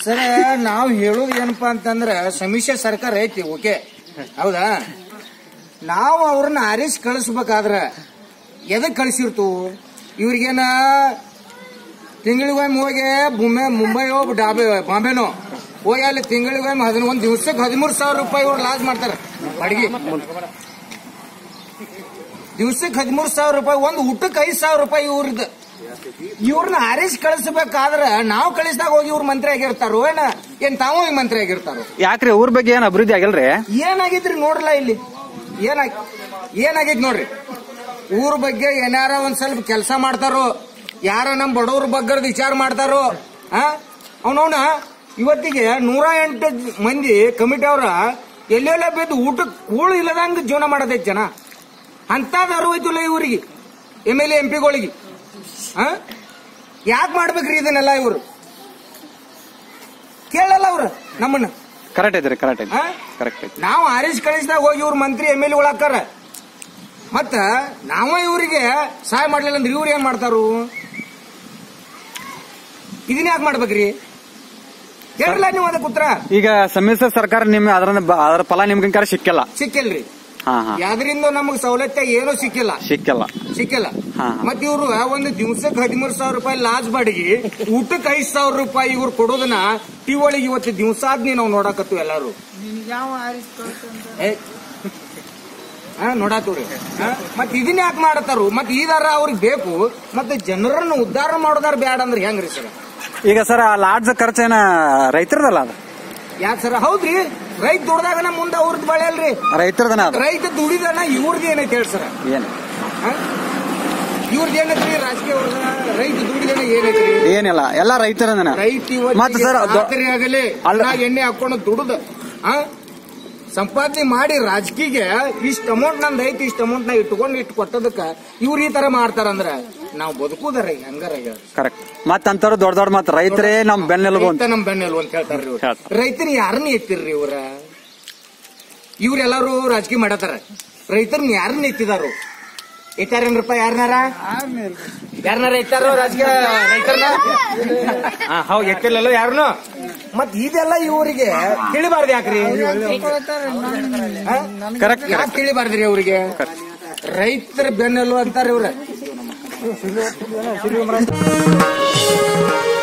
Sir ನಾವು ಹೇಳೋದು ಏನಪ್ಪಾ ಅಂತಂದ್ರ ಸಮ್ಮಿಶ್ರ ಸರ್ಕಾರ ಐತಿ ಓಕೆ ಹೌದಾ ನಾವು ಅವ್ರನ್ನ ಆರಿಸಿ ಕಳಿಸ್ಬೇಕಾದ್ರ ಎದಕ್ ಕಳಿಸಿರ್ತು ಇವ್ರಿಗೇನ ತಿಂಗಳಿಗೊಮ್ಮೆ ಹೋಗಿ ಮುಂಬೈ ಮುಂಬೈಯೋ ಡಾಬೆ ಬಾಂಬೆನೋ ಹೋಗಿ ಅಲ್ಲಿ ತಿಂಗಳಿಗೊಮ್ಮೆ ಹದಿನ ಒಂದ್ ದಿವ್ಸಕ್ಕೆ ಹದಿಮೂರು ಸಾವಿರ ರೂಪಾಯಿ ಇವ್ರು ಲಾಸ್ ಮಾಡ್ತಾರ ಅಡಿಗೆ ದಿವ್ಸಕ್ಕೆ ಹದಿಮೂರು ಸಾವಿರ ರೂಪಾಯಿ ಒಂದು ಊಟಕ್ಕೆ ಐದು ಸಾವಿರ ರೂಪಾಯಿ ಇವ್ರದ್ದು ಇವ್ರನ್ನ ಆರಿಸಿ ಕಳಿಸ್ಬೇಕಾದ್ರ ನಾವು ಕಳಿಸಿದಾಗ ಹೋಗಿ ಇವ್ರ ಮಂತ್ರಿ ಆಗಿರ್ತಾರೋ ಏನ ಏನ್ ತಾವು ಈ ಮಂತ್ರಿ ಆಗಿರ್ತಾರೋ ಯಾಕ್ರಿ ಊರ್ ಬಗ್ಗೆ ಏನ್ ಅಭಿವೃದ್ಧಿ ಆಗಿಲ್ರಿ ಏನಾಗಿದ್ರಿ ನೋಡ್ರಲ್ಲ ಇಲ್ಲಿ ಏನಾಗಿ ಏನಾಗೈತ್ ನೋಡ್ರಿ ಊರ ಬಗ್ಗೆ ಏನಾರ ಒಂದ್ ಸ್ವಲ್ಪ ಕೆಲಸ ಮಾಡ್ತಾರೋ ಯಾರ ನಮ್ ಬಡವ್ರ ಬಗ್ಗೆ ವಿಚಾರ ಮಾಡ್ತಾರೋ ಆ ಅವನವನ ಇವತ್ತಿಗೆ ನೂರ ಎಂಟು ಮಂದಿ ಕಮಿಟಿ ಅವ್ರ ಎಲ್ಲೆಲ್ಲ ಬಿದ್ದು ಊಟಕ್ಕೆ ಕೂಳು ಇಲ್ಲದಂಗ ಜೀವನ ಮಾಡದೈತ್ ಜನ ಅಂತದ್ ಅರಿವೈತಿಲ್ಲ ಇವ್ರಿಗೆ ಎಮ್ ಎಲ್ ಎಂ ಪಿಗಳಿಗೆ ಯಾಕೆ ಮಾಡ್ಬೇಕ್ರಿ ಇದನ್ನೆಲ್ಲ ಇವರು ಕೇಳಲ್ಲ ಅವ್ರು ನಮ್ಮನ್ನ ಕರೆಕ್ಟ್ ಐತ್ರಿ ಕರೆಕ್ಟ್ ಐತಿ ಆ? ಕರೆಕ್ಟ್ ಐತಿ ನಾವು ಆರಿಸ್ ಕಳಿಸಿದಾಗ ಹೋಗಿ ಇವ್ರ ಮಂತ್ರಿ ಎಮ್ ಎಲ್ ಹಾಕಾರ ಮತ್ತ ನಾವ ಇವರಿಗೆ ಸಹಾಯ ಮಾಡ್ಲಿಲ್ಲ ಅಂದ್ರೆ ಇವ್ರು ಏನ್ ಮಾಡ್ತಾರು ಇದನ್ನ ಯಾಕೆ ಮಾಡ್ಬೇಕ್ರಿ ಹೇಳ್ರಲ್ಲ ನೀವು ಅದಕ್ಕೆ ಉತ್ತರ ಈಗ ಸಮ್ಮಿಶ್ರ ಸರ್ಕಾರ ನಿಮ್ ಅದರ ಅದರ ಫಲ ನಿಮ್ಗೆ ಕರೆ ಸಿಕ್ಕಿಲ್ಲ ಸಿಕ್ಕಿಲ್ರಿ ಹಾ ಹಾ ಯಾವ್ದ್ರಿಂದ ನಮಗ್ ಸವಲತ್ತು ಏನೂ ಸಿಕ್ಕಿಲ್ಲ ಸಿಕ್ಕಿಲ್ಲ ಸಿಕ್ಕಿಲ್ಲ ಹಾ. ಮತ್ ಇವ್ರು ಒಂದು ದಿವ್ಸಕ್ಕೆ ಹದಿಮೂರು ಸಾವಿರ ರೂಪಾಯಿ ಲಾಸ್ ಬಾಡಿಗೆ ಊಟಕ್ಕೆ ಐದ್ ಸಾವಿರ ರೂಪಾಯಿ ಇವ್ರು ಕೊಡೋದನ್ನ ಟಿ ಒಳಗೆ ಇವತ್ತು ದಿವಸ ಆದ್ನಿ ನಾವು ನೋಡಾಕತ್ತೀವಿ ಎಲ್ಲಾರು ಏ, ಹಾ ನೋಡಾತೀವ್ರಿ ಮತ್ ಇದನ್ನ ಯಾಕೆ ಮಾಡತಾರು ಮತ್ ಈದಾರ ಅವ್ರಿಗೆ ಬೇಕು ಮತ್ತೆ ಜನರನ್ನ ಉದ್ಧಾರ ಮಾಡೋದಾರ ಬ್ಯಾಡ ಅಂದ್ರೆ ಹೆಂಗ್ರಿ ಸರ್ ಈಗ ಸರ್ ಆ ಲಾಡ್ಜ್ ಖರ್ಚೇನ ರೈತರದಲ್ಲ ಅದು ಯಾಕೆ ಸರ್ ಹೌದ್ರಿ ರೈತ ದುಡ್ದಾಗನ ಮುಂದೆ ಅವ್ರದ್ದು ಬೆಳೆ ಅಲ್ರಿ ರೈತರದನ ಅದು ರೈತ ದುಡಿದನ ಇವ್ರದ್ದು ಏನೈತೆ ಹೇಳಿ ಸರ್ ಏನ್ ಇವ್ರದ್ದು ಏನೈತ್ರಿ ರಾಜಕೀಯ ರೈತ ದುಡಿದನ ಏನೈತ್ರಿ ಏನಿಲ್ಲ ಎಲ್ಲ ರೈತರದನ ರೈತ ಮತ್ತೆ ಸರ್ ಅದು- ಖಾತರಿ ಆಗಲಿ ಅಲ್ಲ. ನಾ ಎಣ್ಣೆ ಹಾಕೊಂಡು ದುಡ್ದು ಆ ಸಂಪಾದನೆ ಮಾಡಿ ರಾಜಕೀಯ ಇಷ್ಟ ಅಮೌಂಟ್ ನಂದು ಐತಿ ಇಷ್ಟ ಅಮೌಂಟ್ ನಾ ಇಟ್ಕೊಂಡು ಇಟ್ಟು ಕೊಟ್ಟದಕ್ಕ ಇವ್ರು ಈ ತರ ಮಾಡ್ತಾರಂದ್ರ ನಾವು ಬದುಕುದಾರ ಹೆಂಗಾರ ಹೇಳ್ರಿ. ಕರೆಕ್ಟ್ ಮತ್ತ ಅಂತವ್ರು ದೊಡ್ಡ ದೊಡ್ಡ ಮತ್ ರೈತರೇ ನಮ್ ಬೆನ್ನೆಲುಬು ಅಂತ ರೈತ ನಮ್ ಬೆನ್ನೆಲು ಅಂತ ಹೇಳ್ತಾರ್ರಿ ಇವ್ರು ಹೇಳ್ತಾರೆ. ರೈತನ ಯಾರನ್ನ ಎತ್ತಿರ್ರಿ ಇವ್ರ ಇವ್ರೆಲ್ಲಾರು ರಾಜಕೀಯ ಮಾಡತಾರ ರೈತರನ್ನ ಯಾರನ್ನ ಎತ್ತಿದಾರು ಎತ್ತಾರೇನ್ರಪ್ಪ ಯಾರನಾರ ಯಾರನಾರ ಎತ್ತಾರೋ ರಾಜಕೀಯ ರೈತರನ್ನ ಹಾ ಹೌದು ಎತ್ತಿರ್ಲಲ್ಲ ಯಾರನ್ನು ಮತ್ ಇದೆಲ್ಲ ಇವರಿಗೆ ತಿಳಿಬಾರ್ದು ಯಾಕ್ರಿ ಕರೆಕ್ಟ್ ಯಾಕೆ ತಿಳಿಬಾರ್ದ್ರಿ ಅವ್ರಿಗೆ ರೈತರ ಬೆನ್ನೆಲು ಅಂತಾರ ಇವ್ರ